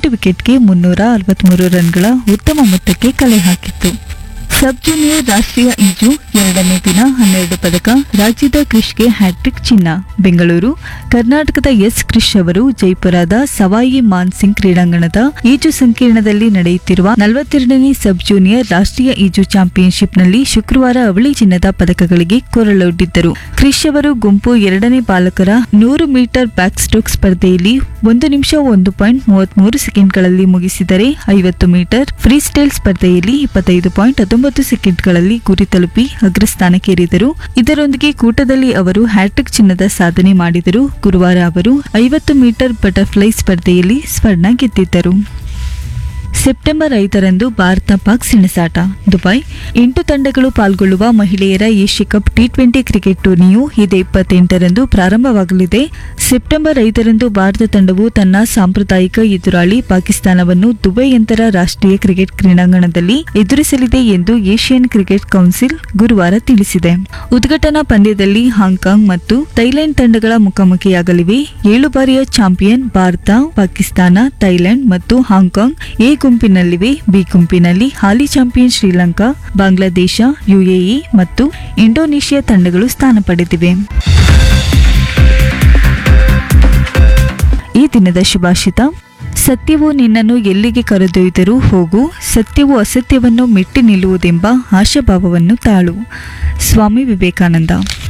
ಎಂಟು ವಿಕೆಟ್ಗೆ ಮುನ್ನೂರ ಅರವತ್ಮೂರು ರನ್ಗಳ ಉತ್ತಮ ಮೊತ್ತಕ್ಕೆ ಕಲೆ ಹಾಕಿತ್ತು ಸಬ್ ಜೂನಿಯರ್ ರಾಷ್ಟ್ರೀಯ ಈಜು ಎರಡನೇ ದಿನ ಹನ್ನೆರಡು ಪದಕ ರಾಜ್ಯದ ಕ್ರಿಷ್ಗೆ ಹ್ಯಾಟ್ರಿಕ್ ಚಿನ್ನ ಬೆಂಗಳೂರು ಕರ್ನಾಟಕದ ಎಸ್ ಕ್ರಿಶ್ ಅವರು ಜೈಪುರದ ಸವಾಯಿ ಮಾನ್ಸಿಂಗ್ ಕ್ರೀಡಾಂಗಣದ ಈಜು ಸಂಕೀರ್ಣದಲ್ಲಿ ನಡೆಯುತ್ತಿರುವ ನಲವತ್ತೆರಡನೇ ಸಬ್ ಜೂನಿಯರ್ ರಾಷ್ಟ್ರೀಯ ಈಜು ಚಾಂಪಿಯನ್ಶಿಪ್ನಲ್ಲಿ ಶುಕ್ರವಾರ ಅವಳಿ ಚಿನ್ನದ ಪದಕಗಳಿಗೆ ಕೊರಳೊಡ್ಡಿದ್ದರು ಕ್ರಿಶ್ ಅವರು ಗುಂಪು ಎರಡನೇ ಬಾಲಕರ ನೂರು ಮೀಟರ್ ಬ್ಯಾಕ್ ಸ್ಟ್ರೋಕ್ ಸ್ಪರ್ಧೆಯಲ್ಲಿ ಒಂದು ನಿಮಿಷ ಒಂದು ಪಾಯಿಂಟ್ ಮೂವತ್ಮೂರು ಸೆಕೆಂಡ್ಗಳಲ್ಲಿ ಮುಗಿಸಿದರೆ ಐವತ್ತು ಮೀಟರ್ ಫ್ರೀ ಸ್ಟೈಲ್ ಸ್ಪರ್ಧೆಯಲ್ಲಿ ಇಪ್ಪತ್ತೈದು ಪಾಯಿಂಟ್ ಹತ್ತೊಂಬತ್ತು ಸೆಕೆಂಡ್ಗಳಲ್ಲಿ ಗುರಿ ತಲುಪಿ ಅಗ್ರಸ್ಥಾನಕ್ಕೇರಿದರು ಇದರೊಂದಿಗೆ ಕೂಟದಲ್ಲಿ ಅವರು ಹ್ಯಾಟ್ರಿಕ್ ಚಿನ್ನದ ಸಾಧನೆ ಮಾಡಿದರು ಗುರುವಾರ ಅವರು ಐವತ್ತು ಮೀಟರ್ ಬಟರ್ಫ್ಲೈ ಸ್ಪರ್ಧೆಯಲ್ಲಿ ಸ್ವರ್ಣ ಗೆದ್ದಿದ್ದರು ಸೆಪ್ಟೆಂಬರ್ ಐದರಂದು ಭಾರತ ಪಾಕ್ ಸೆಣಸಾಟ ದುಬೈ ಎಂಟು ತಂಡಗಳು ಪಾಲ್ಗೊಳ್ಳುವ ಮಹಿಳೆಯರ Asia cup T twenty cricket ಟೂರ್ನಿಯು ಇದೇ ಇಪ್ಪತ್ತೆಂಟರಂದು ಪ್ರಾರಂಭವಾಗಲಿದೆ ಸೆಪ್ಟೆಂಬರ್ ಐದರಂದು ಭಾರತ ತಂಡವು ತನ್ನ ಸಾಂಪ್ರದಾಯಿಕ ಎದುರಾಳಿ ಪಾಕಿಸ್ತಾನವನ್ನು ದುಬೈ ಅಂತಾರಾಷ್ಟ್ರೀಯ ಕ್ರಿಕೆಟ್ ಕ್ರೀಡಾಂಗಣದಲ್ಲಿ ಎದುರಿಸಲಿದೆ ಎಂದು ಏಷ್ಯನ್ ಕ್ರಿಕೆಟ್ ಕೌನ್ಸಿಲ್ ಗುರುವಾರ ತಿಳಿಸಿದೆ ಉದ್ಘಾಟನಾ ಪಂದ್ಯದಲ್ಲಿ ಹಾಂಗ್ಕಾಂಗ್ ಮತ್ತು ಥೈಲ್ಯಾಂಡ್ ತಂಡಗಳ ಮುಖಾಮುಖಿಯಾಗಲಿವೆ ಏಳು ಬಾರಿಯ ಚಾಂಪಿಯನ್ ಭಾರತ ಪಾಕಿಸ್ತಾನ ಥೈಲ್ಯಾಂಡ್ ಮತ್ತು ಹಾಂಗ್ಕಾಂಗ್ ಎ ಗುಂಪಿನಲ್ಲಿವೆ ಬಿ ಗುಂಪಿನಲ್ಲಿ ಹಾಲಿ ಚಾಂಪಿಯನ್ ಶ್ರೀಲಂಕಾ ಬಾಂಗ್ಲಾದೇಶ ಯುಎಇ ಮತ್ತು ಇಂಡೋನೇಷ್ಯಾ ತಂಡಗಳು ಸ್ಥಾನ ಪಡೆದಿವೆ ಈ ದಿನದ ಶುಭಾಷಿತ ಸತ್ಯವು ನಿನ್ನನ್ನು ಎಲ್ಲಿಗೆ ಕರೆದೊಯ್ದರೂ ಹೋಗು ಸತ್ಯವು ಅಸತ್ಯವನ್ನು ಮೆಟ್ಟಿ ನಿಲ್ಲುವುದೆಂಬ ಆಶಾಭಾವವನ್ನು ತಾಳು ಸ್ವಾಮಿ ವಿವೇಕಾನಂದ